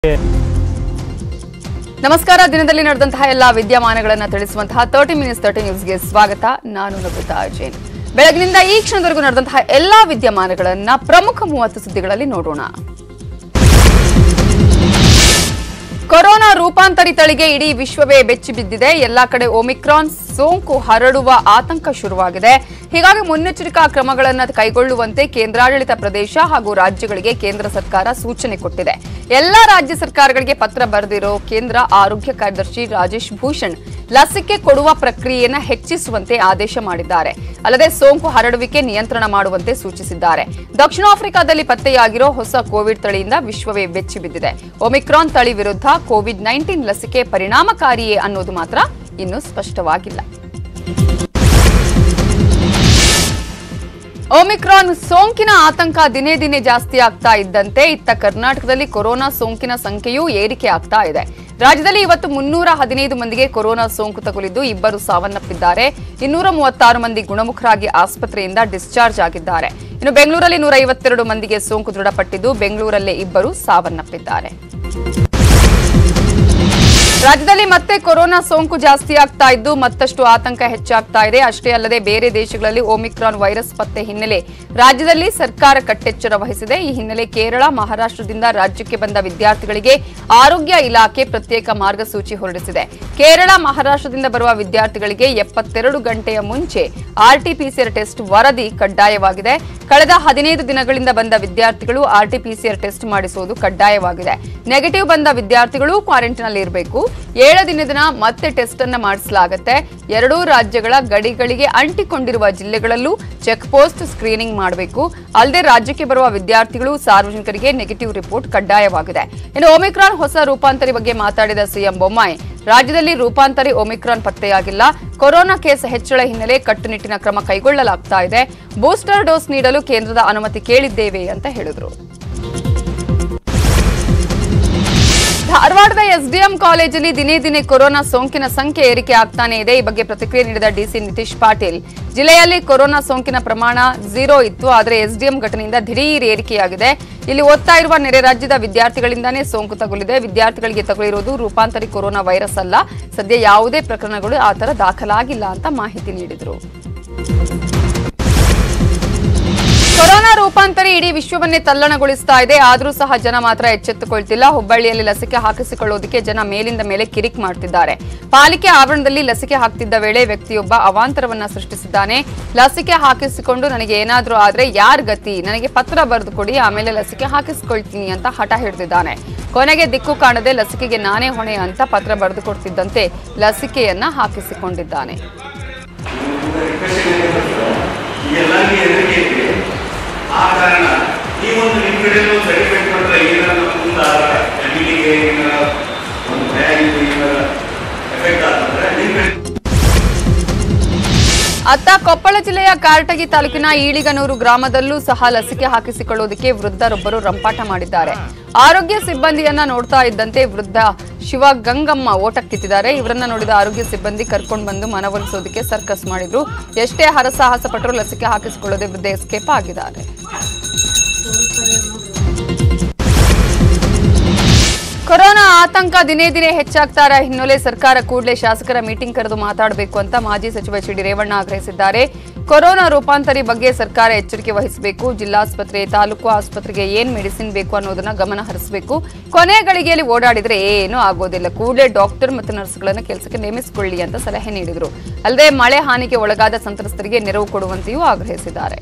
ನಮಸ್ಕಾರ ದಿನದಲ್ಲಿ ನಡೆದಂತಹ ಎಲ್ಲಾ ವಿದ್ಯಮಾನಗಳನ್ನ ತಿಳಿಸುವಂತಹ ತರ್ಟಿ ಮಿನಿಟ್ಸ್ ತರ್ಟಿ ನ್ಯೂಸ್ಗೆ ಸ್ವಾಗತ ನಾನು ನಮಿತಾ ಜೈನ್ ಬೆಳಗಿನಿಂದ ಈ ಕ್ಷಣದವರೆಗೂ ನಡೆದಂತಹ ಎಲ್ಲಾ ವಿದ್ಯಮಾನಗಳನ್ನ ಪ್ರಮುಖ ಮೂವತ್ತು ಸುದ್ದಿಗಳಲ್ಲಿ ನೋಡೋಣ ಕೊರೋನಾ ರೂಪಾಂತರಿ ತಳಿಗೆ ಇಡೀ ವಿಶ್ವವೇ ಬೆಚ್ಚಿ ಬಿದ್ದಿದೆ ಎಲ್ಲಾ ಕಡೆ ಒಮಿಕ್ರಾನ್ ಸೋಂಕು ಹರಡುವ ಆತಂಕ ಶುರುವಾಗಿದೆ ಹೀಗಾಗಿ ಮುನ್ನೆಚ್ಚರಿಕಾ ಕ್ರಮಗಳನ್ನು ಕೈಗೊಳ್ಳುವಂತೆ ಕೇಂದ್ರಾಡಳಿತ ಪ್ರದೇಶ ಹಾಗೂ ರಾಜ್ಯಗಳಿಗೆ ಕೇಂದ್ರ ಸರ್ಕಾರ ಸೂಚನೆ ಕೊಟ್ಟಿದೆ ಎಲ್ಲಾ ರಾಜ್ಯ ಸರ್ಕಾರಗಳಿಗೆ ಪತ್ರ ಬರೆದಿರೋ ಕೇಂದ್ರ ಆರೋಗ್ಯ ಕಾರ್ಯದರ್ಶಿ ರಾಜೇಶ್ ಭೂಷಣ್ ಲಸಿಕೆ ಕೊಡುವ ಪ್ರಕ್ರಿಯೆಯನ್ನ ಹೆಚ್ಚಿಸುವಂತೆ ಆದೇಶ ಮಾಡಿದ್ದಾರೆ ಅಲ್ಲದೆ ಸೋಂಕು ಹರಡುವಿಕೆ ನಿಯಂತ್ರಣ ಮಾಡುವಂತೆ ಸೂಚಿಸಿದ್ದಾರೆ ದಕ್ಷಿಣ ಆಫ್ರಿಕಾದಲ್ಲಿ ಪತ್ತೆಯಾಗಿರೋ ಹೊಸ ಕೋವಿಡ್ ತಳಿಯಿಂದ ವಿಶ್ವವೇ ಬೆಚ್ಚಿ ಬಿದ್ದಿದೆ ಒಮಿಕ್ರಾನ್ ತಳಿ ವಿರುದ್ಧ ಕೋವಿಡ್ ನೈನ್ಟೀನ್ ಲಸಿಕೆ ಪರಿಣಾಮಕಾರಿಯೇ ಅನ್ನೋದು ಮಾತ್ರ ಇನ್ನೂ ಸ್ಪಷ್ಟವಾಗಿಲ್ಲ ಒಮಿಕ್ರಾನ್ ಸೋಂಕಿನ ಆತಂಕ ದಿನೇ ದಿನೇ ಜಾಸ್ತಿ ಆಗ್ತಾ ಇದ್ದಂತೆ ಇತ್ತ ಕರ್ನಾಟಕದಲ್ಲಿ ಕೊರೋನಾ ಸೋಂಕಿನ ಸಂಖ್ಯೆಯೂ ಏರಿಕೆ ಆಗ್ತಾ ಇದೆ ರಾಜ್ಯದಲ್ಲಿ ಇವತ್ತು ಮುನ್ನೂರ ಹದಿನೈದು ಮಂದಿಗೆ ಕೊರೋನಾ ಸೋಂಕು ತಗುಲಿದ್ದು ಇಬ್ಬರು ಸಾವನ್ನಪ್ಪಿದ್ದಾರೆ ಇನ್ನೂರ ಮೂವತ್ತಾರು ಮಂದಿ ಗುಣಮುಖರಾಗಿ ಆಸ್ಪತ್ರೆಯಿಂದ ಡಿಸ್ಚಾರ್ಜ್ ಆಗಿದ್ದಾರೆ ಇನ್ನು ಬೆಂಗಳೂರಲ್ಲಿ ನೂರ ಐವತ್ತೆರಡು ಮಂದಿಗೆ ಸೋಂಕು ದೃಢಪಟ್ಟಿದ್ದು ಬೆಂಗಳೂರಲ್ಲೇ ಇಬ್ಬರು ಸಾವನ್ನಪ್ಪಿದ್ದಾರೆ ರಾಜ್ಯದಲ್ಲಿ ಮತ್ತೆ ಕೊರೋನಾ ಸೋಂಕು ಜಾಸ್ತಿ ಆಗ್ತಾ ಇದ್ದು ಮತ್ತಷ್ಟು ಆತಂಕ ಹೆಚ್ಚಾಗ್ತಾ ಇದೆ ಅಷ್ಟೇ ಅಲ್ಲದೆ ಬೇರೆ ದೇಶಗಳಲ್ಲಿ ಒಮಿಕ್ರಾನ್ ವೈರಸ್ ಪತ್ತೆ ಹಿನ್ನೆಲೆ ರಾಜ್ಯದಲ್ಲಿ ಸರ್ಕಾರ ಕಟ್ಟೆಚ್ಚರ ವಹಿಸಿದೆ ಈ ಹಿನ್ನೆಲೆ ಕೇರಳ ಮಹಾರಾಷ್ಟ್ರದಿಂದ ರಾಜ್ಯಕ್ಕೆ ಬಂದ ವಿದ್ಯಾರ್ಥಿಗಳಿಗೆ ಆರೋಗ್ಯ ಇಲಾಖೆ ಪ್ರತ್ಯೇಕ ಮಾರ್ಗಸೂಚಿ ಹೊರಡಿಸಿದೆ ಕೇರಳ ಮಹಾರಾಷ್ಟ್ರದಿಂದ ಬರುವ ವಿದ್ಯಾರ್ಥಿಗಳಿಗೆ ಎಪ್ಪತ್ತೆರಡು ಗಂಟೆಯ ಮುಂಚೆ ಆರ್ಟಿಪಿಸಿಆರ್ ಟೆಸ್ಟ್ ವರದಿ ಕಡ್ಡಾಯವಾಗಿದೆ ಕಳೆದ ಹದಿನೈದು ದಿನಗಳಿಂದ ಬಂದ ವಿದ್ಯಾರ್ಥಿಗಳು ಆರ್ಟಿಪಿಸಿಆರ್ ಟೆಸ್ಟ್ ಮಾಡಿಸುವುದು ಕಡ್ಡಾಯವಾಗಿದೆ ನೆಗೆಟಿವ್ ಬಂದ ವಿದ್ಯಾರ್ಥಿಗಳು ಕ್ವಾರಂಟೈನ್ ಅಲ್ಲಿ ಇರಬೇಕು ಏಳು ದಿನದ ಮತ್ತೆ ಟೆಸ್ಟ್ ಅನ್ನ ಮಾಡಿಸಲಾಗುತ್ತೆ ಎರಡೂ ರಾಜ್ಯಗಳ ಗಡಿಗಳಿಗೆ ಅಂಟಿಕೊಂಡಿರುವ ಜಿಲ್ಲೆಗಳಲ್ಲೂ ಚೆಕ್ ಪೋಸ್ಟ್ ಸ್ಕ್ರೀನಿಂಗ್ ಮಾಡಬೇಕು ಅಲ್ಲದೆ ರಾಜ್ಯಕ್ಕೆ ಬರುವ ವಿದ್ಯಾರ್ಥಿಗಳು ಸಾರ್ವಜನಿಕರಿಗೆ ನೆಗೆಟಿವ್ ರಿಪೋರ್ಟ್ ಕಡ್ಡಾಯವಾಗಿದೆ ಇನ್ನು ಒಮಿಕ್ರಾನ್ ಹೊಸ ರೂಪಾಂತರಿ ಬಗ್ಗೆ ಮಾತಾಡಿದ ಸಿಎಂ ಬೊಮ್ಮಾಯಿ ರಾಜ್ಯದಲ್ಲಿ ರೂಪಾಂತರಿ ಒಮಿಕ್ರಾನ್ ಪತ್ತೆಯಾಗಿಲ್ಲ ಕೊರೋನಾ ಕೇಸ್ ಹೆಚ್ಚಳ ಹಿನ್ನೆಲೆ ಕಟ್ಟುನಿಟ್ಟಿನ ಕ್ರಮ ಕೈಗೊಳ್ಳಲಾಗ್ತಾ ಇದೆ ಬೂಸ್ಟರ್ ಡೋಸ್ ನೀಡಲು ಕೇಂದ್ರದ ಅನುಮತಿ ಕೇಳಿದ್ದೇವೆ ಅಂತ ಹೇಳಿದ್ರು ಧಾರವಾಡದ ಎಸ್ಡಿಎಂ ಕಾಲೇಜಲ್ಲಿ ದಿನೇ ದಿನೇ ಕೊರೋನಾ ಸೋಂಕಿನ ಸಂಖ್ಯೆ ಏರಿಕೆ ಆಗ್ತಾನೆ ಇದೆ ಈ ಬಗ್ಗೆ ಪ್ರತಿಕ್ರಿಯೆ ನೀಡಿದ ಡಿಸಿ ನಿತೀಶ್ ಪಾಟೀಲ್ ಜಿಲ್ಲೆಯಲ್ಲಿ ಕೊರೋನಾ ಸೋಂಕಿನ ಪ್ರಮಾಣ ಝೀರೋ ಇತ್ತು ಆದರೆ ಎಸ್ಡಿಎಂ ಘಟನೆಯಿಂದ ದಿಢೀರ್ ಏರಿಕೆಯಾಗಿದೆ ಇಲ್ಲಿ ಓದ್ತಾ ಇರುವ ನೆರೆ ರಾಜ್ಯದ ವಿದ್ಯಾರ್ಥಿಗಳಿಂದಾನೇ ಸೋಂಕು ತಗುಲಿದೆ ವಿದ್ಯಾರ್ಥಿಗಳಿಗೆ ತಗುಲಿರುವುದು ರೂಪಾಂತರಿ ಕೊರೋನಾ ವೈರಸ್ ಅಲ್ಲ ಸದ್ಯ ಯಾವುದೇ ಪ್ರಕರಣಗಳು ಆ ಥರ ದಾಖಲಾಗಿಲ್ಲ ಅಂತ ಮಾಹಿತಿ ನೀಡಿದರು ಕೊರೋನಾ ರೂಪಾಂತರಿ ಇಡೀ ವಿಶ್ವವನ್ನೇ ತಲ್ಲಣಗೊಳಿಸ್ತಾ ಇದೆ ಆದರೂ ಸಹ ಜನ ಮಾತ್ರ ಎಚ್ಚೆತ್ತುಕೊಳ್ತಿಲ್ಲ ಹುಬ್ಬಳ್ಳಿಯಲ್ಲಿ ಲಸಿಕೆ ಹಾಕಿಸಿಕೊಳ್ಳುವುದಕ್ಕೆ ಜನ ಮೇಲಿಂದ ಮೇಲೆ ಕಿರಿಕ್ ಮಾಡ್ತಿದ್ದಾರೆ ಪಾಲಿಕೆ ಆವರಣದಲ್ಲಿ ಲಸಿಕೆ ಹಾಕ್ತಿದ್ದ ವೇಳೆ ವ್ಯಕ್ತಿಯೊಬ್ಬ ಅವಾಂತರವನ್ನ ಸೃಷ್ಟಿಸಿದ್ದಾನೆ ಲಸಿಕೆ ಹಾಕಿಸಿಕೊಂಡು ನನಗೆ ಏನಾದ್ರೂ ಆದ್ರೆ ಯಾರ್ ಗತಿ ನನಗೆ ಪತ್ರ ಬರೆದು ಕೊಡಿ ಆಮೇಲೆ ಲಸಿಕೆ ಹಾಕಿಸಿಕೊಳ್ತೀನಿ ಅಂತ ಹಠ ಹಿಡಿದಿದ್ದಾನೆ ಕೊನೆಗೆ ದಿಕ್ಕು ಕಾಣದೆ ಲಸಿಕೆಗೆ ನಾನೇ ಹೊಣೆ ಅಂತ ಪತ್ರ ಬರೆದು ಕೊಡ್ತಿದ್ದಂತೆ ಲಸಿಕೆಯನ್ನ ಹಾಕಿಸಿಕೊಂಡಿದ್ದಾನೆ ಎಲ್ಲರಿಗೆ ಹೆದರಿಕೆ ಇದೆ ಆ ಕಾರಣ ಈ ಒಂದು ನಿಮ್ಮ ಕಡೆಯಲ್ಲೂ ಸರ್ಟಿಫಿಕೇಟ್ ಕೊಟ್ಟರೆ ಏನಾರ ಮುಂದಾದ ಫ್ಯಾಮಿಲಿಗೆ ಏನಾರ ಒಂದು ಭಯ ಇದೆ ಏನಾರ ಎಫೆಕ್ಟ್ ಆಗ್ತಂದ್ರೆ ನಿಮ್ಮ ಕಡೆ ಅತ್ತ ಕೊಪ್ಪಳ ಜಿಲ್ಲೆಯ ಕಾರಟಗಿ ತಾಲೂಕಿನ ಈಳಿಗನೂರು ಗ್ರಾಮದಲ್ಲೂ ಸಹ ಲಸಿಕೆ ಹಾಕಿಸಿಕೊಳ್ಳುವುದಕ್ಕೆ ವೃದ್ಧರೊಬ್ಬರು ರಂಪಾಟ ಮಾಡಿದ್ದಾರೆ ಆರೋಗ್ಯ ಸಿಬ್ಬಂದಿಯನ್ನ ನೋಡ್ತಾ ಇದ್ದಂತೆ ವೃದ್ಧ ಶಿವ ಗಂಗಮ್ಮ ಓಟಕ್ಕಿತ್ತಿದ್ದಾರೆ ಇವರನ್ನ ನೋಡಿದ ಆರೋಗ್ಯ ಸಿಬ್ಬಂದಿ ಕರ್ಕೊಂಡು ಬಂದು ಮನವೊಲಿಸೋದಕ್ಕೆ ಸರ್ಕಸ್ ಮಾಡಿದ್ರು ಎಷ್ಟೇ ಹರಸಾಹಸ ಪಟ್ಟರು ಲಸಿಕೆ ಹಾಕಿಸಿಕೊಳ್ಳದೆ ವೃದ್ಧ ಎಸ್ಕೇಪ್ ಆಗಿದ್ದಾರೆ ಕೊರೋನಾ ಆತಂಕ ದಿನೇ ದಿನೇ ಹೆಚ್ಚಾಗ್ತಾ ಇರೋ ಹಿನ್ನೆಲೆ ಸರ್ಕಾರ ಕೂಡಲೇ ಶಾಸಕರ ಮೀಟಿಂಗ್ ಕರೆದು ಮಾತಾಡಬೇಕು ಅಂತ ಮಾಜಿ ಸಚಿವ ಎಚ್ ಡಿ ರೇವಣ್ಣ ಆಗ್ರಹಿಸಿದ್ದಾರೆ ಕೊರೋನಾ ರೂಪಾಂತರಿ ಬಗ್ಗೆ ಸರ್ಕಾರ ಎಚ್ಚರಿಕೆ ವಹಿಸಬೇಕು ಜಿಲ್ಲಾಸ್ಪತ್ರೆ ತಾಲೂಕು ಆಸ್ಪತ್ರೆಗೆ ಏನ್ ಮೆಡಿಸಿನ್ ಬೇಕು ಅನ್ನೋದನ್ನ ಗಮನ ಹರಿಸಬೇಕು ಕೊನೆ ಗಳಿಗೆಯಲ್ಲಿ ಓಡಾಡಿದ್ರೆ ಏನೂ ಆಗೋದಿಲ್ಲ ಕೂಡಲೇ ಡಾಕ್ಟರ್ ಮತ್ತು ನರ್ಸ್ಗಳನ್ನು ಕೆಲಸಕ್ಕೆ ನೇಮಿಸಿಕೊಳ್ಳಿ ಅಂತ ಸಲಹೆ ನೀಡಿದರು ಅಲ್ಲದೆ ಮಳೆ ಹಾನಿಗೆ ಒಳಗಾದ ಸಂತ್ರಸ್ತರಿಗೆ ನೆರವು ಕೊಡುವಂತೆಯೂ ಆಗ್ರಹಿಸಿದ್ದಾರೆ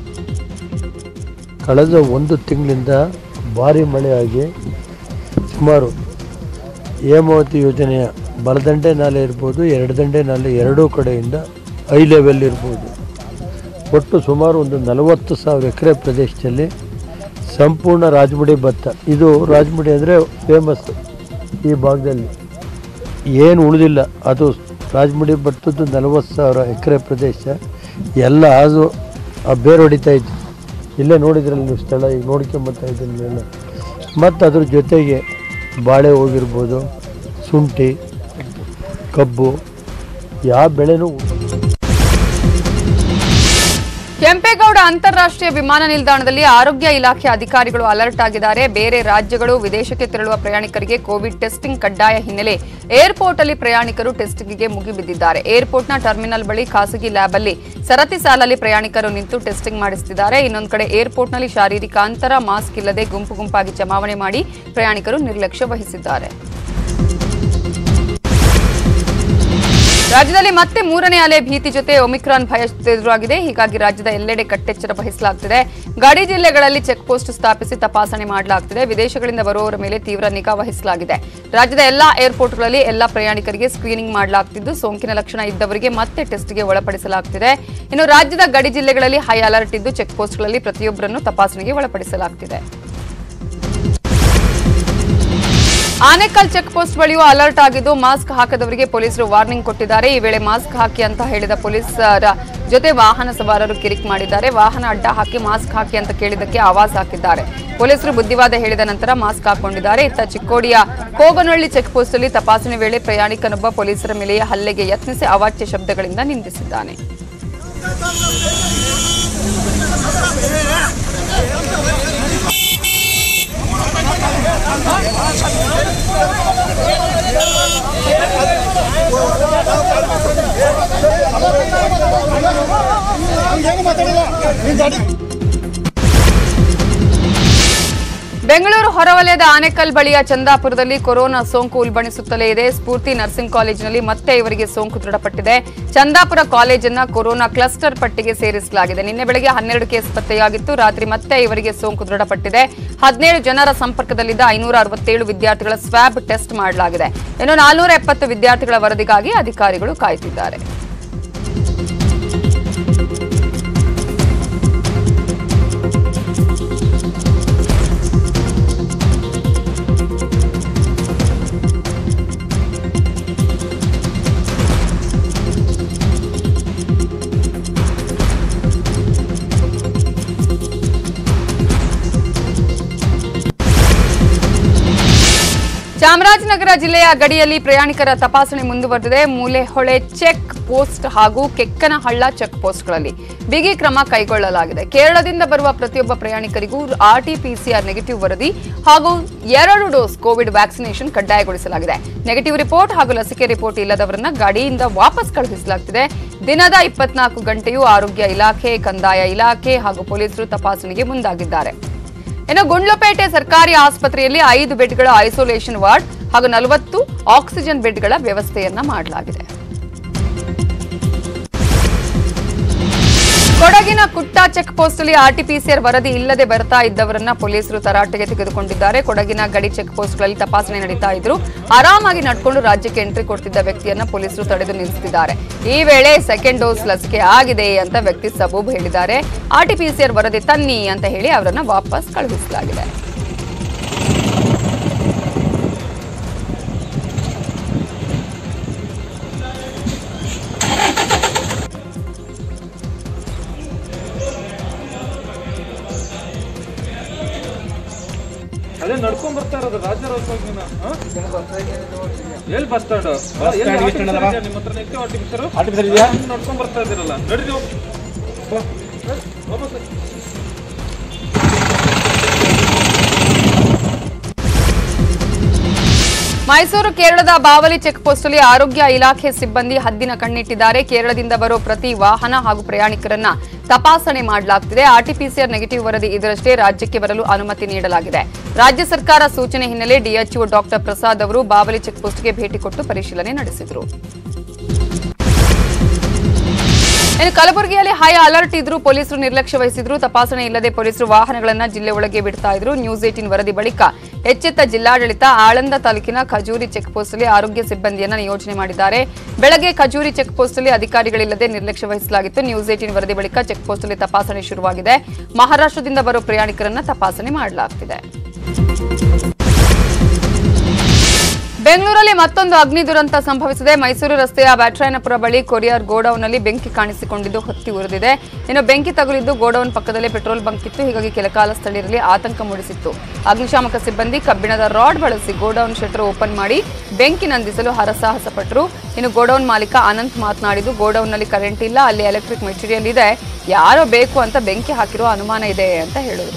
ಕಳೆದ ಒಂದು ತಿಂಗಳಿಂದ ಭಾರಿ ಮಳೆಯಾಗಿ ಸುಮಾರು ಹೇಮಾವತಿ ಯೋಜನೆಯ ಬಲದಂಡೆ ನಾಲೆ ಇರ್ಬೋದು ಎರಡು ದಂಡೆ ನಾಲೆ ಎರಡೂ ಕಡೆಯಿಂದ ಹೈ ಲೆವೆಲ್ ಇರ್ಬೋದು ಒಟ್ಟು ಸುಮಾರು ಒಂದು ನಲವತ್ತು ಸಾವಿರ ಎಕರೆ ಪ್ರದೇಶದಲ್ಲಿ ಸಂಪೂರ್ಣ ರಾಜಮುಡಿ ಭತ್ತ ಇದು ರಾಜಮುಡಿ ಅಂದರೆ ಫೇಮಸ್ ಈ ಭಾಗದಲ್ಲಿ ಏನು ಉಳಿದಿಲ್ಲ ಅದು ರಾಜಮುಡಿ ಭತ್ತದ್ದು ನಲವತ್ತು ಸಾವಿರ ಎಕರೆ ಪ್ರದೇಶ ಎಲ್ಲ ಅದು ಆ ಬೇರು ಹೊಡಿತಾ ಇತ್ತು ಇಲ್ಲೇ ನೋಡಿದ್ರಲ್ಲ ನೀವು ಸ್ಥಳ ಈಗ ನೋಡ್ಕೊಂಬತ್ತಾ ಇದ್ದೀನಿ ಮತ್ತು ಅದ್ರ ಜೊತೆಗೆ ಬಾಳೆ ಹೋಗಿರ್ಬೋದು ಶುಂಠಿ ಕಬ್ಬು ಯಾವ ಬೆಳೆನೂ ಕೆಂಪೇಗೌಡ ಅಂತಾರಾಷ್ಟ್ರೀಯ ವಿಮಾನ ನಿಲ್ದಾಣದಲ್ಲಿ ಆರೋಗ್ಯ ಇಲಾಖೆ ಅಧಿಕಾರಿಗಳು ಅಲರ್ಟ್ ಆಗಿದ್ದಾರೆ ಬೇರೆ ರಾಜ್ಯಗಳು ವಿದೇಶಕ್ಕೆ ತೆರಳುವ ಪ್ರಯಾಣಿಕರಿಗೆ ಕೋವಿಡ್ ಟೆಸ್ಟಿಂಗ್ ಕಡ್ಡಾಯ ಹಿನ್ನೆಲೆ ಏರ್ಪೋರ್ಟ್ ಅಲ್ಲಿ ಪ್ರಯಾಣಿಕರು ಟೆಸ್ಟಿಂಗ್ಗೆ ಮುಗಿಬಿದ್ದಿದ್ದಾರೆ ಏರ್ಪೋರ್ಟ್ನ ಟರ್ಮಿನಲ್ ಬಳಿ ಖಾಸಗಿ ಲ್ಯಾಬ್ ಅಲ್ಲಿ ಸರತಿ ಸಾಲಲ್ಲಿ ಪ್ರಯಾಣಿಕರು ನಿಂತು ಟೆಸ್ಟಿಂಗ್ ಮಾಡಿಸುತ್ತಿದ್ದಾರೆ ಇನ್ನೊಂದು ಕಡೆ ಏರ್ಪೋರ್ಟ್ನಲ್ಲಿ ಶಾರೀರಿಕ ಅಂತರ ಮಾಸ್ಕ್ ಇಲ್ಲದೆ ಗುಂಪು ಗುಂಪಾಗಿ ಜಮಾವಣೆ ಮಾಡಿ ಪ್ರಯಾಣಿಕರು ನಿರ್ಲಕ್ಷ್ಯ ವಹಿಸಿದ್ದಾರೆ ರಾಜ್ಯದಲ್ಲಿ ಮತ್ತೆ ಮೂರನೇ ಅಲೆ ಭೀತಿ ಜೊತೆ ಒಮಿಕ್ರಾನ್ ಭಯ ಎದುರಾಗಿದೆ ಹೀಗಾಗಿ ರಾಜ್ಯದ ಎಲ್ಲೆಡೆ ಕಟ್ಟೆಚ್ಚರ ವಹಿಸಲಾಗುತ್ತಿದೆ ಗಡಿ ಜಿಲ್ಲೆಗಳಲ್ಲಿ ಚೆಕ್ ಪೋಸ್ಟ್ ಸ್ಥಾಪಿಸಿ ತಪಾಸಣೆ ಮಾಡಲಾಗುತ್ತಿದೆ ವಿದೇಶಗಳಿಂದ ಬರುವವರ ಮೇಲೆ ತೀವ್ರ ನಿಗಾ ವಹಿಸಲಾಗಿದೆ ರಾಜ್ಯದ ಎಲ್ಲಾ ಏರ್ಪೋರ್ಟ್ಗಳಲ್ಲಿ ಎಲ್ಲಾ ಪ್ರಯಾಣಿಕರಿಗೆ ಸ್ಕ್ರೀನಿಂಗ್ ಮಾಡಲಾಗುತ್ತಿದ್ದು ಸೋಂಕಿನ ಲಕ್ಷಣ ಇದ್ದವರಿಗೆ ಮತ್ತೆ ಟೆಸ್ಟ್ಗೆ ಒಳಪಡಿಸಲಾಗುತ್ತಿದೆ ಇನ್ನು ರಾಜ್ಯದ ಗಡಿ ಜಿಲ್ಲೆಗಳಲ್ಲಿ ಹೈ ಅಲರ್ಟ್ ಇದ್ದು ಚೆಕ್ ಪೋಸ್ಟ್ಗಳಲ್ಲಿ ಪ್ರತಿಯೊಬ್ಬರನ್ನು ತಪಾಸಣೆಗೆ ಒಳಪಡಿಸಲಾಗುತ್ತಿದೆ ಆನೇಕಲ್ ಚೆಕ್ ಪೋಸ್ಟ್ ಬಳಿಯೂ ಅಲರ್ಟ್ ಆಗಿದ್ದು ಮಾಸ್ಕ್ ಹಾಕದವರಿಗೆ ಪೊಲೀಸರು ವಾರ್ನಿಂಗ್ ಕೊಟ್ಟಿದ್ದಾರೆ ಈ ವೇಳೆ ಮಾಸ್ಕ್ ಹಾಕಿ ಅಂತ ಹೇಳಿದ ಪೊಲೀಸರ ಜೊತೆ ವಾಹನ ಸವಾರರು ಕಿರಿಕ್ ಮಾಡಿದ್ದಾರೆ ವಾಹನ ಅಡ್ಡ ಹಾಕಿ ಮಾಸ್ಕ್ ಹಾಕಿ ಅಂತ ಕೇಳಿದ್ದಕ್ಕೆ ಆವಾಜ್ ಹಾಕಿದ್ದಾರೆ ಪೊಲೀಸರು ಬುದ್ಧಿವಾದ ಹೇಳಿದ ನಂತರ ಮಾಸ್ಕ್ ಹಾಕೊಂಡಿದ್ದಾರೆ ಇತ್ತ ಚಿಕ್ಕೋಡಿಯ ಕೋಗನಹಳ್ಳಿ ಚೆಕ್ ಪೋಸ್ಟ್ ಅಲ್ಲಿ ತಪಾಸಣೆ ವೇಳೆ ಪ್ರಯಾಣಿಕನೊಬ್ಬ ಪೊಲೀಸರ ಮೇಲೆಯೇ ಹಲ್ಲೆಗೆ ಯತ್ನಿಸಿ ಅವಾಚ್ಯ ಶಬ್ದಗಳಿಂದ ನಿಂದಿಸಿದ್ದಾನೆ ಬೆಂಗಳೂರು ಹೊರವಲಯದ ಆನೇಕಲ್ ಬಳಿಯ ಚಂದಾಪುರದಲ್ಲಿ ಕೊರೋನಾ ಸೋಂಕು ಉಲ್ಬಣಿಸುತ್ತಲೇ ಇದೆ ಸ್ಫೂರ್ತಿ ನರ್ಸಿಂಗ್ ಕಾಲೇಜಿನಲ್ಲಿ ಮತ್ತೆ ಇವರಿಗೆ ಸೋಂಕು ದೃಢಪಟ್ಟಿದೆ ಚಂದಾಪುರ ಕಾಲೇಜನ್ನ ಕೊರೋನಾ ಕ್ಲಸ್ಟರ್ ಪಟ್ಟಿಗೆ ಸೇರಿಸಲಾಗಿದೆ ನಿನ್ನೆ ಬೆಳಗ್ಗೆ ಹನ್ನೆರಡು ಕೇಸ್ ಪತ್ತೆಯಾಗಿತ್ತು ರಾತ್ರಿ ಮತ್ತೆ ಇವರಿಗೆ ಸೋಂಕು ದೃಢಪಟ್ಟಿದೆ ಹದಿನೇಳು ಜನರ ಸಂಪರ್ಕದಲ್ಲಿದ್ದ ಐನೂರ ಅರವತ್ತೇಳು ವಿದ್ಯಾರ್ಥಿಗಳ ಸ್ವ್ಯಾಬ್ ಟೆಸ್ಟ್ ಮಾಡಲಾಗಿದೆ ಇನ್ನು ನಾಲ್ನೂರ ಎಪ್ಪತ್ತು ವಿದ್ಯಾರ್ಥಿಗಳ ವರದಿಗಾಗಿ ಅಧಿಕಾರಿಗಳು ಕಾಯ್ತಿದ್ದಾರೆ ಚಾಮರಾಜನಗರ ಜಿಲ್ಲೆಯ ಗಡಿಯಲ್ಲಿ ಪ್ರಯಾಣಿಕರ ತಪಾಸಣೆ ಮುಂದುವರೆದಿದೆ ಮೂಲೆಹೊಳೆ ಚೆಕ್ ಪೋಸ್ಟ್ ಹಾಗೂ ಕೆಕ್ಕನಹಳ್ಳ ಚೆಕ್ ಪೋಸ್ಟ್ಗಳಲ್ಲಿ ಬಿಗಿ ಕ್ರಮ ಕೈಗೊಳ್ಳಲಾಗಿದೆ ಕೇರಳದಿಂದ ಬರುವ ಪ್ರತಿಯೊಬ್ಬ ಪ್ರಯಾಣಿಕರಿಗೂ ಆರ್ಟಿಪಿಸಿಆರ್ ನೆಗೆಟಿವ್ ವರದಿ ಹಾಗೂ ಎರಡು ಡೋಸ್ ಕೋವಿಡ್ ವ್ಯಾಕ್ಸಿನೇಷನ್ ಕಡ್ಡಾಯಗೊಳಿಸಲಾಗಿದೆ ನೆಗೆಟಿವ್ ರಿಪೋರ್ಟ್ ಹಾಗೂ ಲಸಿಕೆ ರಿಪೋರ್ಟ್ ಇಲ್ಲದವರನ್ನ ಗಾಡಿಯಿಂದ ವಾಪಸ್ ಕಳುಹಿಸಲಾಗುತ್ತಿದೆ ದಿನದ ಇಪ್ಪತ್ನಾಲ್ಕು ಗಂಟೆಯೂ ಆರೋಗ್ಯ ಇಲಾಖೆ ಕಂದಾಯ ಇಲಾಖೆ ಹಾಗೂ ಪೊಲೀಸರು ತಪಾಸಣೆಗೆ ಮುಂದಾಗಿದ್ದಾರೆ ಇನ್ನು ಗುಂಡ್ಲುಪೇಟೆ ಸರ್ಕಾರಿ ಆಸ್ಪತ್ರೆಯಲ್ಲಿ ಐದು ಬೆಡ್ಗಳ ಐಸೋಲೇಷನ್ ವಾರ್ಡ್ ಹಾಗೂ ನಲವತ್ತು ಆಕ್ಸಿಜನ್ ಬೆಡ್ಗಳ ವ್ಯವಸ್ಥೆಯನ್ನ ಮಾಡಲಾಗಿದೆ ಕೊಡಗಿನ ಕುಟ್ಟ ಚೆಕ್ ಪೋಸ್ಟ್ ಅಲ್ಲಿ ಆರ್ಟಿಪಿಸಿಆರ್ ವರದಿ ಇಲ್ಲದೆ ಬರ್ತಾ ಇದ್ದವರನ್ನ ಪೊಲೀಸರು ತರಾಟೆಗೆ ತೆಗೆದುಕೊಂಡಿದ್ದಾರೆ ಕೊಡಗಿನ ಗಡಿ ಚೆಕ್ ಪೋಸ್ಟ್ಗಳಲ್ಲಿ ತಪಾಸಣೆ ನಡೀತಾ ಇದ್ರು ಆರಾಮಾಗಿ ನಡ್ಕೊಂಡು ರಾಜ್ಯಕ್ಕೆ ಎಂಟ್ರಿ ಕೊಡ್ತಿದ್ದ ವ್ಯಕ್ತಿಯನ್ನ ಪೊಲೀಸರು ತಡೆದು ನಿಲ್ಲಿಸಿದ್ದಾರೆ ಈ ವೇಳೆ ಸೆಕೆಂಡ್ ಡೋಸ್ ಲಸಿಕೆ ಆಗಿದೆ ಅಂತ ವ್ಯಕ್ತಿ ಸಬೂಬ್ ಹೇಳಿದ್ದಾರೆ ಆರ್ಟಿಪಿಸಿಆರ್ ವರದಿ ತನ್ನಿ ಅಂತ ಹೇಳಿ ಅವರನ್ನ ವಾಪಸ್ ಕಳುಹಿಸಲಾಗಿದೆ ಅದೇ ನಡ್ಕೊಂಡ್ ಬರ್ತಾ ಇರೋದು ರಾಜಾರೋತ್ಸವನ ಎಲ್ಲಿ ಬಸ್ ಸ್ಟ್ಯಾಂಡ್ ನಿಮ್ಮ ಹತ್ರ ನಿತ್ಯ ಆರ್ಟಿಫಿಸರ್ ನಡ್ಕೊಂಡ್ ಬರ್ತಾ ಇದ್ದೀರಲ್ಲ ನಡೀರಿ ಹೋಗ್. ಬಾ. ವಾಪಸ್ ಮೈಸೂರು ಕೇರಳದ ಬಾವಲಿ ಚೆಕ್ ಪೋಸ್ಟ್ ಅಲ್ಲಿ ಆರೋಗ್ಯ ಇಲಾಖೆ ಸಿಬ್ಬಂದಿ ಹದ್ದಿನ ಕಣ್ಣಿಟ್ಟಿದ್ದಾರೆ ಕೇರಳದಿಂದ ಬರೋ ಪ್ರತಿ ವಾಹನ ಹಾಗೂ ಪ್ರಯಾಣಿಕರನ್ನ ತಪಾಸಣೆ ಮಾಡಲಾಗ್ತಿದೆ ಆರ್ಟಿಪಿಸಿಆರ್ ನೆಗೆಟಿವ್ ವರದಿ ಇದರಷ್ಟೇ ರಾಜ್ಯಕ್ಕೆ ಬರಲು ಅನುಮತಿ ನೀಡಲಾಗಿದೆ ರಾಜ್ಯ ಸರ್ಕಾರ ಸೂಚನೆ ಹಿನ್ನೆಲೆ ಡಿಎಚ್ಒ ಡಾಕ್ಟರ್ ಪ್ರಸಾದ್ ಅವರು ಬಾವಲಿ ಚೆಕ್ ಪೋಸ್ಟ್ಗೆ ಭೇಟಿ ಕೊಟ್ಟು ಪರಿಶೀಲನೆ ನಡೆಸಿದರು ಇನ್ನು ಕಲಬುರಗಿಯಲ್ಲಿ ಹೈ ಅಲರ್ಟ್ ಇದ್ರು ಪೊಲೀಸರು ನಿರ್ಲಕ್ಷ್ಯ ವಹಿಸಿದ್ರು ತಪಾಸಣೆ ಇಲ್ಲದೆ ಪೊಲೀಸರು ವಾಹನಗಳನ್ನ ಜಿಲ್ಲೆ ಒಳಗೆ ಬಿಡ್ತಾ ಇದ್ರು ನ್ಯೂಸ್ ಏಟಿನ್ ವರದಿ ಬಳಿಕ ಎಚ್ಚೆತ್ತ ಜಿಲ್ಲಾಡಳಿತ ಆಳಂದ ತಾಲೂಕಿನ ಖಜೂರಿ ಚೆಕ್ ಪೋಸ್ಟ್ ಅಲ್ಲಿ ಆರೋಗ್ಯ ಸಿಬ್ಬಂದಿಯನ್ನ ನಿಯೋಜನೆ ಮಾಡಿದ್ದಾರೆ ಬೆಳಗ್ಗೆ ಖಜೂರಿ ಚೆಕ್ ಪೋಸ್ಟ್ ಅಲ್ಲಿ ಅಧಿಕಾರಿಗಳಿಲ್ಲದೆ ನಿರ್ಲಕ್ಷ್ಯ ವಹಿಸಲಾಗಿತ್ತು ನ್ಯೂಸ್ ಏಟಿನ್ ವರದಿ ಬಳಿಕ ಚೆಕ್ ಪೋಸ್ಟ್ ಅಲ್ಲಿ ತಪಾಸಣೆ ಶುರುವಾಗಿದೆ ಮಹಾರಾಷ್ಟ್ರದಿಂದ ಬರೋ ಪ್ರಯಾಣಿಕರನ್ನ ತಪಾಸಣೆ ಮಾಡಲಾಗ್ತಿದೆ ಬೆಂಗಳೂರಲ್ಲಿ ಮತ್ತೊಂದು ಅಗ್ನಿ ದುರಂತ ಸಂಭವಿಸಿದೆ ಮೈಸೂರು ರಸ್ತೆಯ ಬ್ಯಾಟ್ರಾಯನಪುರ ಬಳಿ ಕೊರಿಯರ್ ಗೋಡೌನ್ನಲ್ಲಿ ಬೆಂಕಿ ಕಾಣಿಸಿಕೊಂಡಿದ್ದು ಹೊತ್ತಿ ಉರಿದಿದೆ ಇನ್ನು ಬೆಂಕಿ ತಗುಲಿದ್ದು ಗೋಡೌನ್ ಪಕ್ಕದಲ್ಲೇ ಪೆಟ್ರೋಲ್ ಬಂಕ್ ಇತ್ತು ಹೀಗಾಗಿ ಕೆಲಕಾಲ ಸ್ಥಳೀಯರಲ್ಲಿ ಆತಂಕ ಮೂಡಿಸಿತ್ತು ಅಗ್ನಿಶಾಮಕ ಸಿಬ್ಬಂದಿ ಕಬ್ಬಿಣದ ರಾಡ್ ಬಳಸಿ ಗೋಡೌನ್ ಶಟರ್ ಓಪನ್ ಮಾಡಿ ಬೆಂಕಿ ನಂದಿಸಲು ಹರಸಾಹಸ ಪಟ್ಟರು ಇನ್ನು ಗೋಡೌನ್ ಮಾಲೀಕ ಅನಂತ್ ಮಾತನಾಡಿದ್ದು ಗೋಡೌನ್ನಲ್ಲಿ ಕರೆಂಟ್ ಇಲ್ಲ ಅಲ್ಲಿ ಎಲೆಕ್ಟ್ರಿಕ್ ಮೆಟೀರಿಯಲ್ ಇದೆ ಯಾರೋ ಬೇಕು ಅಂತ ಬೆಂಕಿ ಹಾಕಿರೋ ಅನುಮಾನ ಇದೆ ಅಂತ ಹೇಳಿದರು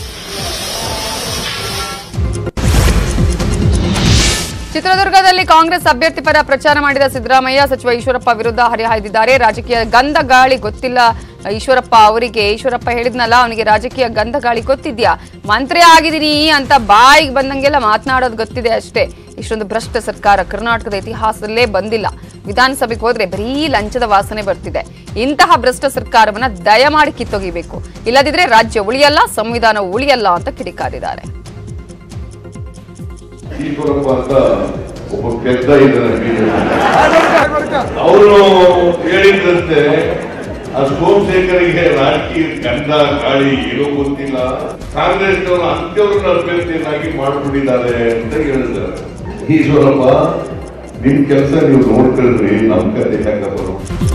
ಚಿತ್ರದುರ್ಗದಲ್ಲಿ ಕಾಂಗ್ರೆಸ್ ಅಭ್ಯರ್ಥಿ ಪರ ಪ್ರಚಾರ ಮಾಡಿದ ಸಿದ್ದರಾಮಯ್ಯ ಸಚಿವ ಈಶ್ವರಪ್ಪ ವಿರುದ್ಧ ಹರಿಹಾಯ್ದಿದ್ದಾರೆ ರಾಜಕೀಯ ಗಂಧ ಗಾಳಿ ಗೊತ್ತಿಲ್ಲ ಈಶ್ವರಪ್ಪ ಅವರಿಗೆ ಈಶ್ವರಪ್ಪ ಹೇಳಿದ್ನಲ್ಲ ಅವನಿಗೆ ರಾಜಕೀಯ ಗಂಧ ಗಾಳಿ ಗೊತ್ತಿದ್ಯಾ ಮಂತ್ರಿ ಆಗಿದ್ದೀನಿ ಅಂತ ಬಾಯಿಗೆ ಬಂದಂಗೆಲ್ಲ ಮಾತನಾಡೋದು ಗೊತ್ತಿದೆ ಅಷ್ಟೇ ಇಷ್ಟೊಂದು ಭ್ರಷ್ಟ ಸರ್ಕಾರ ಕರ್ನಾಟಕದ ಇತಿಹಾಸದಲ್ಲೇ ಬಂದಿಲ್ಲ ವಿಧಾನಸಭೆಗೆ ಹೋದ್ರೆ ಬರೀ ಲಂಚದ ವಾಸನೆ ಬರ್ತಿದೆ ಇಂತಹ ಭ್ರಷ್ಟ ಸರ್ಕಾರವನ್ನ ದಯಮಾಡಿ ಕಿತ್ತೊಗಿಬೇಕು ಇಲ್ಲದಿದ್ರೆ ರಾಜ್ಯ ಉಳಿಯಲ್ಲ ಸಂವಿಧಾನ ಉಳಿಯಲ್ಲ ಅಂತ ಕಿಡಿಕಾರಿದ್ದಾರೆ ಈಶ್ವರಪ್ಪ ಅಂತ ಒಬ್ಬ ಪೆದ್ದ ಇದ್ದಾರೆ ಅವರು ಹೇಳಿದಂತೆ ಆ ಸೋಮಶೇಖರಿಗೆ ರಾಜಕೀಯ ಗಂಧ ಗಾಳಿ ಏನೂ ಗೊತ್ತಿಲ್ಲ ಕಾಂಗ್ರೆಸ್ನವರು ಅಂತ್ಯವ್ರನ್ನ ಅಭ್ಯರ್ಥಿಯನ್ನಾಗಿ ಮಾಡ್ಬಿಟ್ಟಿದ್ದಾರೆ ಅಂತ ಹೇಳಿದ್ದಾರೆ ಈಶ್ವರಪ್ಪ ನಿಮ್ ಕೆಲಸ ನೀವು ನೋಡ್ಕೊಳ್ರಿ ನಮ್ ಕತೆ ಯಾಕೆ ಬರೋ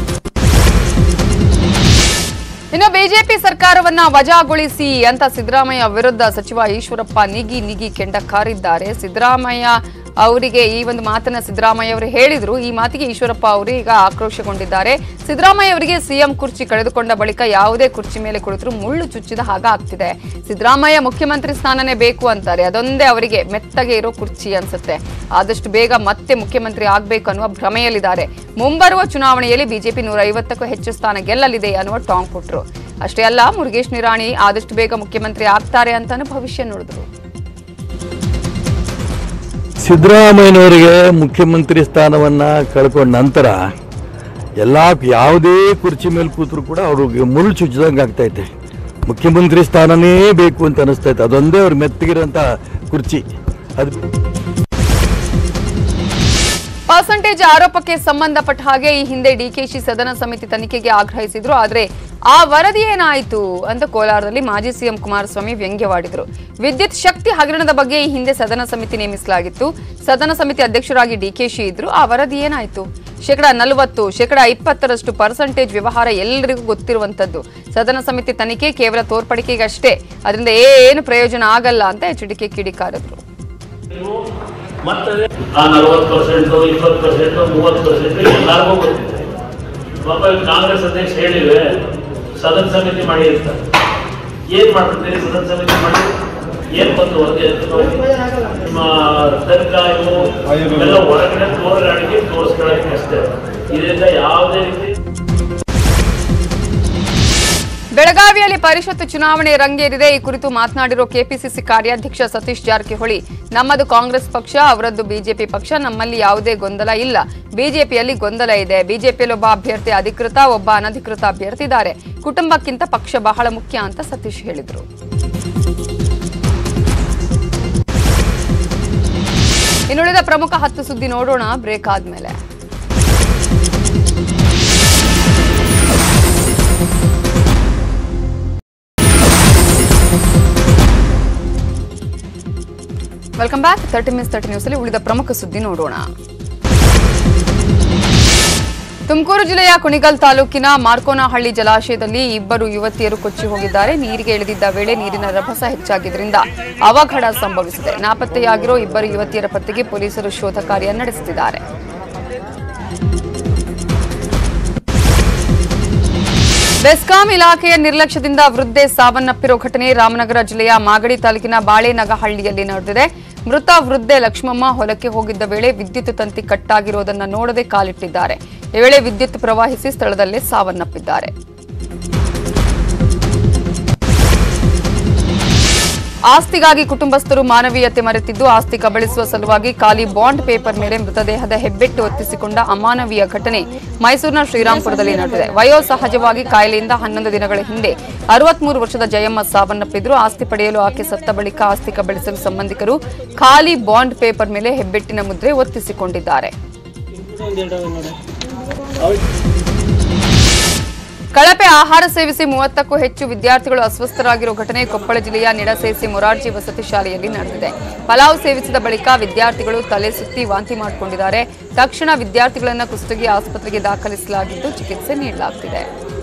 ಇನ್ನು ಬಿಜೆಪಿ ಸರ್ಕಾರವನ್ನ ವಜಾಗೊಳಿಸಿ ಅಂತ ಸಿದ್ದರಾಮಯ್ಯ ವಿರುದ್ಧ ಸಚಿವ ಈಶ್ವರಪ್ಪ ನಿಗಿ ನಿಗಿ ಕೆಂಡ ಕಾರಿದ್ದಾರೆ ಸಿದ್ದರಾಮಯ್ಯ ಅವರಿಗೆ ಈ ಒಂದು ಮಾತನ್ನ ಸಿದ್ದರಾಮಯ್ಯ ಅವರು ಹೇಳಿದ್ರು ಈ ಮಾತಿಗೆ ಈಶ್ವರಪ್ಪ ಅವರು ಈಗ ಆಕ್ರೋಶಗೊಂಡಿದ್ದಾರೆ ಸಿದ್ದರಾಮಯ್ಯ ಅವರಿಗೆ ಸಿಎಂ ಕುರ್ಚಿ ಕಳೆದುಕೊಂಡ ಬಳಿಕ ಯಾವುದೇ ಕುರ್ಚಿ ಮೇಲೆ ಕುಳಿತರು ಮುಳ್ಳು ಚುಚ್ಚಿದ ಹಾಗ ಆಗ್ತಿದೆ ಸಿದ್ದರಾಮಯ್ಯ ಮುಖ್ಯಮಂತ್ರಿ ಸ್ಥಾನನೇ ಬೇಕು ಅಂತಾರೆ ಅದೊಂದೇ ಅವರಿಗೆ ಮೆತ್ತಗೆ ಇರೋ ಕುರ್ಚಿ ಅನ್ಸುತ್ತೆ ಆದಷ್ಟು ಬೇಗ ಮತ್ತೆ ಮುಖ್ಯಮಂತ್ರಿ ಆಗ್ಬೇಕು ಅನ್ನುವ ಭ್ರಮೆಯಲ್ಲಿದ್ದಾರೆ ಮುಂಬರುವ ಚುನಾವಣೆಯಲ್ಲಿ ಬಿಜೆಪಿ ನೂರ ಐವತ್ತಕ್ಕೂ ಹೆಚ್ಚು ಸ್ಥಾನ ಗೆಲ್ಲಲಿದೆ ಅನ್ನುವ ಟಾಂಗ್ ಕೊಟ್ರು ಅಷ್ಟೇ ಅಲ್ಲ ಮುರುಗೇಶ್ ನಿರಾಣಿ ಆದಷ್ಟು ಬೇಗ ಮುಖ್ಯಮಂತ್ರಿ ಆಗ್ತಾರೆ ಅಂತಾನು ಭವಿಷ್ಯ ನುಡಿದ್ರು ಸಿದ್ದರಾಮಯ್ಯನವರಿಗೆ ಮುಖ್ಯಮಂತ್ರಿ ಸ್ಥಾನವನ್ನ ಕಳ್ಕೊಂಡ ನಂತರ ಎಲ್ಲ ಯಾವುದೇ ಕುರ್ಚಿ ಮೇಲೆ ಕೂತರು ಕೂಡ ಅವ್ರಿಗೆ ಮುಳ್ಳು ಚುಚ್ಚಿದಂಗೆ ಆಗ್ತೈತೆ ಮುಖ್ಯಮಂತ್ರಿ ಸ್ಥಾನನೇ ಬೇಕು ಅಂತ ಅನಿಸ್ತೈತೆ ಅದೊಂದೇ ಅವ್ರ ಮೆತ್ತಗಿರೋಂಥ ಕುರ್ಚಿ ಅದು ಪರ್ಸೆಂಟೇಜ್ ಆರೋಪಕ್ಕೆ ಸಂಬಂಧಪಟ್ಟ ಹಾಗೆ ಈ ಹಿಂದೆ ಡಿಕೆಶಿ ಸದನ ಸಮಿತಿ ತನಿಖೆಗೆ ಆಗ್ರಹಿಸಿದ್ರು ಆದ್ರೆ ಆ ವರದಿ ಏನಾಯಿತು ಅಂತ ಕೋಲಾರದಲ್ಲಿ ಮಾಜಿ ಸಿಎಂ ಕುಮಾರಸ್ವಾಮಿ ವ್ಯಂಗ್ಯವಾಡಿದ್ರು ವಿದ್ಯುತ್ ಶಕ್ತಿ ಹಗರಣದ ಬಗ್ಗೆ ಈ ಹಿಂದೆ ಸದನ ಸಮಿತಿ ನೇಮಿಸಲಾಗಿತ್ತು ಸದನ ಸಮಿತಿ ಅಧ್ಯಕ್ಷರಾಗಿ ಡಿಕೆಶಿ ಇದ್ರು ಆ ವರದಿ ಏನಾಯಿತು ಶೇಕಡ ನಲವತ್ತು ಶೇಕಡ ಇಪ್ಪತ್ತರಷ್ಟು ಪರ್ಸೆಂಟೇಜ್ ವ್ಯವಹಾರ ಎಲ್ಲರಿಗೂ ಗೊತ್ತಿರುವಂತದ್ದು ಸದನ ಸಮಿತಿ ತನಿಖೆ ಕೇವಲ ತೋರ್ಪಡಿಕೆಗಷ್ಟೇ ಅದರಿಂದ ಏನು ಪ್ರಯೋಜನ ಆಗಲ್ಲ ಅಂತ ಎಚ್ ಡಿ ಕೆ ಕಿಡಿಕಾರಿದ್ರು ಮತ್ತೆ ಆ ನಲವತ್ತು ಪರ್ಸೆಂಟ್ ಇಪ್ಪತ್ತು ಪರ್ಸೆಂಟ್ ಮೂವತ್ತು ಪರ್ಸೆಂಟ್ ಎಲ್ಲರಿಗೂ ಗೊತ್ತಿದೆ ಪಾಪ ಇಲ್ಲಿ ಕಾಂಗ್ರೆಸ್ ಅಧ್ಯಕ್ಷ ಹೇಳಿವೆ ಸದನ ಸಮಿತಿ ಮಾಡಿ ಅಂತ ಏನ್ ಮಾಡ್ತಿದ್ದೀರಿ ಸದನ ಸಮಿತಿ ಮಾಡಿ ಏನ್ ಬಂದು ವರದಿ ಅಂತ ನೋಡಿ ನಿಮ್ಮ ತನಿಖಾ ಇವು ಇವೆಲ್ಲ ಒಳಗಡೆ ತೋರಗಾಣಿಕೆ ತೋರಿಸ್ಕೊಳ್ಳೋಕೆ ಅಷ್ಟೇ ಇದರಿಂದ ಯಾವುದೇ ರೀತಿ ಬೆಳಗಾವಿಯಲ್ಲಿ ಪರಿಷತ್ ಚುನಾವಣೆ ರಂಗೇರಿದೆ ಈ ಕುರಿತು ಮಾತನಾಡಿರೋ ಕೆಪಿಸಿಸಿ ಕಾರ್ಯಾಧ್ಯಕ್ಷ ಸತೀಶ್ ಜಾರಕಿಹೊಳಿ ನಮ್ಮದು ಕಾಂಗ್ರೆಸ್ ಪಕ್ಷ ಅವರದ್ದು ಬಿಜೆಪಿ ಪಕ್ಷ ನಮ್ಮಲ್ಲಿ ಯಾವುದೇ ಗೊಂದಲ ಇಲ್ಲ ಬಿಜೆಪಿಯಲ್ಲಿ ಗೊಂದಲ ಇದೆ ಬಿಜೆಪಿಯಲ್ಲಿ ಒಬ್ಬ ಅಭ್ಯರ್ಥಿ ಅಧಿಕೃತ ಒಬ್ಬ ಅನಧಿಕೃತ ಅಭ್ಯರ್ಥಿ ಇದ್ದಾರೆ ಕುಟುಂಬಕ್ಕಿಂತ ಪಕ್ಷ ಬಹಳ ಮುಖ್ಯ ಅಂತ ಸತೀಶ್ ಹೇಳಿದರು ಇನ್ನುಳಿದ ಪ್ರಮುಖ ಹತ್ತು ಸುದ್ದಿ ನೋಡೋಣ ಬ್ರೇಕ್ ಆದ್ಮೇಲೆ welcome back thirty minutes thirty news ಅಲ್ಲಿ ಉಳಿದ ಪ್ರಮುಖ ಸುದ್ದಿ ನೋಡೋಣ ತುಮಕೂರು ಜಿಲ್ಲೆಯ ಕುಣಿಗಲ್ ತಾಲೂಕಿನ ಮಾರ್ಕೋನಹಳ್ಳಿ ಜಲಾಶಯದಲ್ಲಿ ಇಬ್ಬರು ಯುವತಿಯರು ಕೊಚ್ಚಿ ಹೋಗಿದ್ದಾರೆ ನೀರಿಗೆ ಇಳಿದಿದ್ದ ವೇಳೆ ನೀರಿನ ರಭಸ ಹೆಚ್ಚಾಗಿದ್ದರಿಂದ ಅವಘಡ ಸಂಭವಿಸಿದೆ ನಾಪತ್ತೆಯಾಗಿರೋ ಇಬ್ಬರು ಯುವತಿಯರ ಪತ್ತೆಗೆ ಪೊಲೀಸರು ಶೋಧ ಕಾರ್ಯ ನಡೆಸುತ್ತಿದ್ದಾರೆ ಬೆಸ್ಕಾಂ ಇಲಾಖೆಯ ನಿರ್ಲಕ್ಷ್ಯದಿಂದ ವೃದ್ಧೆ ಸಾವನ್ನಪ್ಪಿರೋ ಘಟನೆ ರಾಮನಗರ ಜಿಲ್ಲೆಯ ಮಾಗಡಿ ತಾಲೂಕಿನ ಬಾಳೆನಗಹಳ್ಳಿಯಲ್ಲಿ ನಡೆದಿದೆ ಮೃತ ವೃದ್ಧೆ ಲಕ್ಷ್ಮಮ್ಮ ಹೊಲಕ್ಕೆ ಹೋಗಿದ್ದ ವೇಳೆ ವಿದ್ಯುತ್ ತಂತಿ ಕಟ್ಟಾಗಿರೋದನ್ನ ನೋಡದೆ ಕಾಲಿಟ್ಟಿದ್ದಾರೆ ಈ ವೇಳೆ ವಿದ್ಯುತ್ ಪ್ರವಾಹಿಸಿ ಸ್ಥಳದಲ್ಲೇ ಸಾವನ್ನಪ್ಪಿದ್ದಾರೆ ಆಸ್ತಿಗಾಗಿ ಕುಟುಂಬಸ್ಥರು ಮಾನವೀಯತೆ ಮರೆತಿದ್ದು ಆಸ್ತಿ ಕಬಳಿಸುವ ಸಲುವಾಗಿ ಖಾಲಿ ಬಾಂಡ್ ಪೇಪರ್ ಮೇಲೆ ಮೃತದೇಹದ ಹೆಬ್ಬೆಟ್ಟು ಒತ್ತಿಸಿಕೊಂಡ ಅಮಾನವೀಯ ಘಟನೆ ಮೈಸೂರಿನ ಶ್ರೀರಾಂಪುರದಲ್ಲಿ ನಡೆದಿದೆ ವಯೋಸಹಜವಾಗಿ ಕಾಯಿಲೆಯಿಂದ ಹನ್ನೊಂದು ದಿನಗಳ ಹಿಂದೆ ಅರವತ್ಮೂರು ವರ್ಷದ ಜಯಮ್ಮ ಸಾವನ್ನಪ್ಪಿದ್ರು ಆಸ್ತಿ ಪಡೆಯಲು ಆಕೆ ಸತ್ತ ಬಳಿಕ ಆಸ್ತಿ ಕಬಳಿಸಲು ಸಂಬಂಧಿಕರು ಖಾಲಿ ಬಾಂಡ್ ಪೇಪರ್ ಮೇಲೆ ಹೆಬ್ಬೆಟ್ಟಿನ ಮುದ್ರೆ ಒತ್ತಿಸಿಕೊಂಡಿದ್ದಾರೆ ಕಳಪೆ ಆಹಾರ ಸೇವಿಸಿ ಮೂವತ್ತಕ್ಕೂ ಹೆಚ್ಚು ವಿದ್ಯಾರ್ಥಿಗಳು ಅಸ್ವಸ್ಥರಾಗಿರುವ ಘಟನೆ ಕೊಪ್ಪಳ ಜಿಲ್ಲೆಯ ನಿಡಸೇಸಿ ಮೊರಾರ್ಜಿ ವಸತಿ ಶಾಲೆಯಲ್ಲಿ ನಡೆದಿದೆ ಪಲಾವ್ ಸೇವಿಸಿದ ಬಳಿಕ ವಿದ್ಯಾರ್ಥಿಗಳು ತಲೆ ಸುತ್ತಿ ವಾಂತಿ ಮಾಡಿಕೊಂಡಿದ್ದಾರೆ ತಕ್ಷಣ ವಿದ್ಯಾರ್ಥಿಗಳನ್ನು ಕುಷ್ಟಗಿ ಆಸ್ಪತ್ರೆಗೆ ದಾಖಲಿಸಲಾಗಿದ್ದು ಚಿಕಿತ್ಸೆ ನೀಡಲಾಗುತ್ತಿದೆ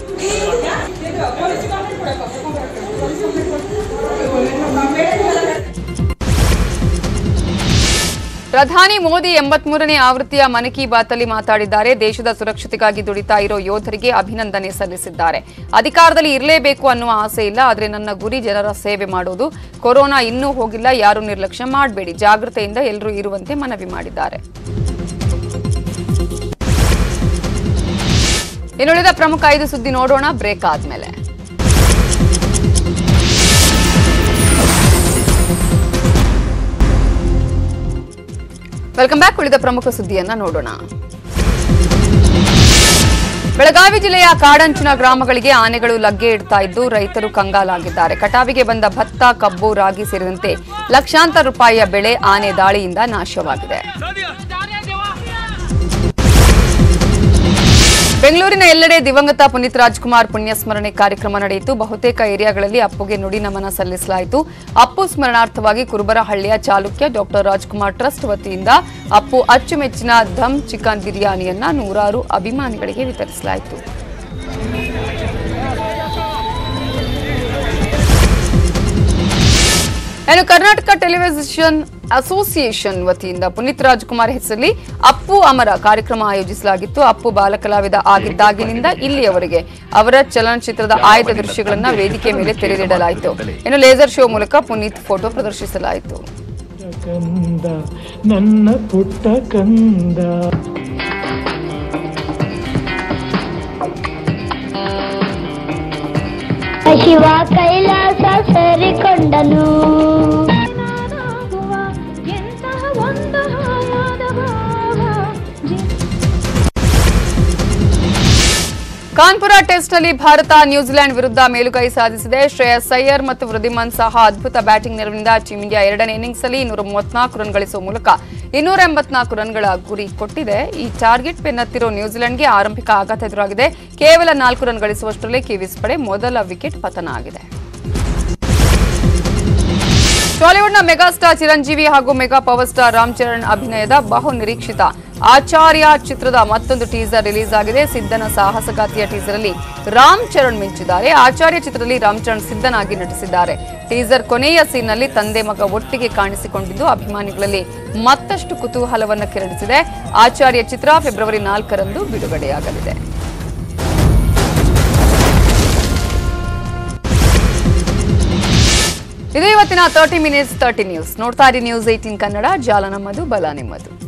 ಪ್ರಧಾನಿ ಮೋದಿ ಎಂಬತ್ಮೂರನೇ ಆವೃತ್ತಿಯ ಮನ್ ಕಿ ಬಾತಲ್ಲಿ ಮಾತಾಡಿದ್ದಾರೆ ದೇಶದ ಸುರಕ್ಷತೆಗಾಗಿ ದುಡಿತಾ ಇರೋ ಯೋಧರಿಗೆ ಅಭಿನಂದನೆ ಸಲ್ಲಿಸಿದ್ದಾರೆ ಅಧಿಕಾರದಲ್ಲಿ ಇರಲೇಬೇಕು ಅನ್ನುವ ಆಸೆ ಇಲ್ಲ ಆದರೆ ನನ್ನ ಗುರಿ ಜನರ ಸೇವೆ ಮಾಡೋದು ಕೊರೋನಾ ಇನ್ನೂ ಹೋಗಿಲ್ಲ ಯಾರು ನಿರ್ಲಕ್ಷ್ಯ ಮಾಡಬೇಡಿ ಜಾಗೃತೆಯಿಂದ ಎಲ್ಲರೂ ಇರುವಂತೆ ಮನವಿ ಮಾಡಿದ್ದಾರೆ ಇನ್ನುಳಿದ ಪ್ರಮುಖ ಐದು ಸುದ್ದಿ ನೋಡೋಣ ಬ್ರೇಕ್ ಆದ್ಮೇಲೆ ವೆಲ್ಕಮ್ ಬ್ಯಾಕ್ ಉಳಿದ ಪ್ರಮುಖ ಸುದ್ದಿಯನ್ನ ನೋಡೋಣ ಬೆಳಗಾವಿ ಜಿಲ್ಲೆಯ ಕಾಡಂಚಿನ ಗ್ರಾಮಗಳಿಗೆ ಆನೆಗಳು ಲಗ್ಗೆ ಇಡ್ತಾ ಇದ್ದು ರೈತರು ಕಂಗಾಲಾಗಿದ್ದಾರೆ ಕಟಾವಿಗೆ ಬಂದ ಭತ್ತ ಕಬ್ಬು ರಾಗಿ ಸೇರಿದಂತೆ ಲಕ್ಷಾಂತರ ರೂಪಾಯಿಯ ಬೆಳೆ ಆನೆ ದಾಳಿಯಿಂದ ನಾಶವಾಗಿದೆ ಬೆಂಗಳೂರಿನ ಎಲ್ಲೆಡೆ ದಿವಂಗತ ಪುನೀತ್ ರಾಜ್ಕುಮಾರ್ ಪುಣ್ಯಸ್ಮರಣೆ ಕಾರ್ಯಕ್ರಮ ನಡೆಯಿತು ಬಹುತೇಕ ಏರಿಯಾಗಳಲ್ಲಿ ಅಪ್ಪುಗೆ ನುಡಿ ನಮನ ಸಲ್ಲಿಸಲಾಯಿತು ಅಪ್ಪು ಸ್ಮರಣಾರ್ಥವಾಗಿ ಕುರುಬರಹಳ್ಳಿಯ ಚಾಲುಕ್ಯ ಡಾಕ್ಟರ್ ರಾಜ್ಕುಮಾರ್ ಟ್ರಸ್ಟ್ ವತಿಯಿಂದ ಅಪ್ಪು ಅಚ್ಚುಮೆಚ್ಚಿನ ಧಮ್ ಚಿಕನ್ ಬಿರಿಯಾನಿಯನ್ನ ನೂರಾರು ಅಭಿಮಾನಿಗಳಿಗೆ ವಿತರಿಸಲಾಯಿತು ಇನ್ನು ಕರ್ನಾಟಕ ಟೆಲಿವಿಷನ್ ಅಸೋಸಿಯೇಷನ್ ವತಿಯಿಂದ ಪುನೀತ್ ರಾಜ್ಕುಮಾರ್ ಹೆಸರಲ್ಲಿ ಅಪ್ಪು ಅಮರ ಕಾರ್ಯಕ್ರಮ ಆಯೋಜಿಸಲಾಗಿತ್ತು ಅಪ್ಪು ಬಾಲಕಲಾವಿದ ಆಗಿದ್ದಾಗಿನಿಂದ ಇಲ್ಲಿಯವರೆಗೆ ಅವರ ಚಲನಚಿತ್ರದ ಆಯ್ದ ದೃಶ್ಯಗಳನ್ನ ವೇದಿಕೆ ಮೇಲೆ ತೆರೆದಿಡಲಾಯಿತು ಇನ್ನು ಲೇಸರ್ ಶೋ ಮೂಲಕ ಪುನೀತ್ ಫೋಟೋ ಪ್ರದರ್ಶಿಸಲಾಯಿತು ಕಂದ ನನ್ನ ಪುಟ್ಟ ಕಂದ ಶಿವ ಕೈಲಾಸ ಸೇರಿಕೊಂಡನು ಕಾನ್ಪುರ ಟೆಸ್ಟ್ನಲ್ಲಿ ಭಾರತ ನ್ಯೂಜಿಲೆಂಡ್ ವಿರುದ್ಧ ಮೇಲುಗೈ ಸಾಧಿಸಿದೆ ಶ್ರೇಯಸ್ ಅಯ್ಯರ್ ಮತ್ತು ವೃದ್ಧಿಮನ್ ಸಹ ಅದ್ಭುತ ಬ್ಯಾಟಿಂಗ್ ನೆರವಿನಿಂದ ಟೀಂ ಇಂಡಿಯಾ ಎರಡನೇ ಇನ್ನಿಂಗ್ಸ್ನಲ್ಲಿ ಇನ್ನೂರ ಮೂವತ್ನಾಲ್ಕು ರನ್ ಗಳಿಸುವ ಮೂಲಕ ಇನ್ನೂರ ಎಂಬತ್ನಾಲ್ಕು ರನ್ಗಳ ಗುರಿ ಕೊಟ್ಟಿದೆ ಈ ಟಾರ್ಗೆಟ್ ಬೆನ್ನತ್ತಿರೋ ನ್ಯೂಜಿಲೆಂಡ್ಗೆ ಆರಂಭಿಕ ಆಘಾತ ಎದುರಾಗಿದೆ ಕೇವಲ ನಾಲ್ಕು ರನ್ ಗಳಿಸುವಷ್ಟರಲ್ಲೇ ಕಿವೀಸ್ ಪಡೆ ಮೊದಲ ವಿಕೆಟ್ ಪತನ ಆಗಿದೆ ಬಾಲಿವುಡ್ನ ಮೆಗಾಸ್ಟಾರ್ ಚಿರಂಜೀವಿ ಹಾಗೂ mega power star Ram Charan ಅಭಿನಯದ ಬಹು ನಿರೀಕ್ಷಿತ ಆಚಾರ್ಯ ಚಿತ್ರದ ಮತ್ತೊಂದು ಟೀಸರ್ ರಿಲೀಸ್ ಆಗಿದೆ ಸಿದ್ದನ ಸಾಹಸಗಾತಿಯ ಟೀಸರ್ ಅಲ್ಲಿ ರಾಮ್ ಚರಣ್ ಮಿಂಚಿದ್ದಾರೆ ಆಚಾರ್ಯ ಚಿತ್ರದಲ್ಲಿ ರಾಮ್ ಚರಣ್ ಸಿದ್ದನಾಗಿ ನಟಿಸಿದ್ದಾರೆ ಟೀಸರ್ ಕೊನೆಯ ಸೀನ್ನಲ್ಲಿ ತಂದೆ ಮಗ ಒಟ್ಟಿಗೆ ಕಾಣಿಸಿಕೊಂಡಿದ್ದು ಅಭಿಮಾನಿಗಳಲ್ಲಿ ಮತ್ತಷ್ಟು ಕುತೂಹಲವನ್ನು ಕೆರಳಿಸಿದೆ ಆಚಾರ್ಯ ಚಿತ್ರ ಫೆಬ್ರವರಿ ನಾಲ್ಕರಂದು ಬಿಡುಗಡೆಯಾಗಲಿದೆ ಇದು ಇವತ್ತಿನ ತರ್ಟಿ ಮಿನಿಟ್ಸ್ ತರ್ಟಿ ನ್ಯೂಸ್ ನೋಡ್ತಾ ಇರಿ ನ್ಯೂಸ್ ಏಟೀನ್ ಕನ್ನಡ ಜಾಲ ನಮ್ಮದು ಬಲ ನಿಮ್ಮದು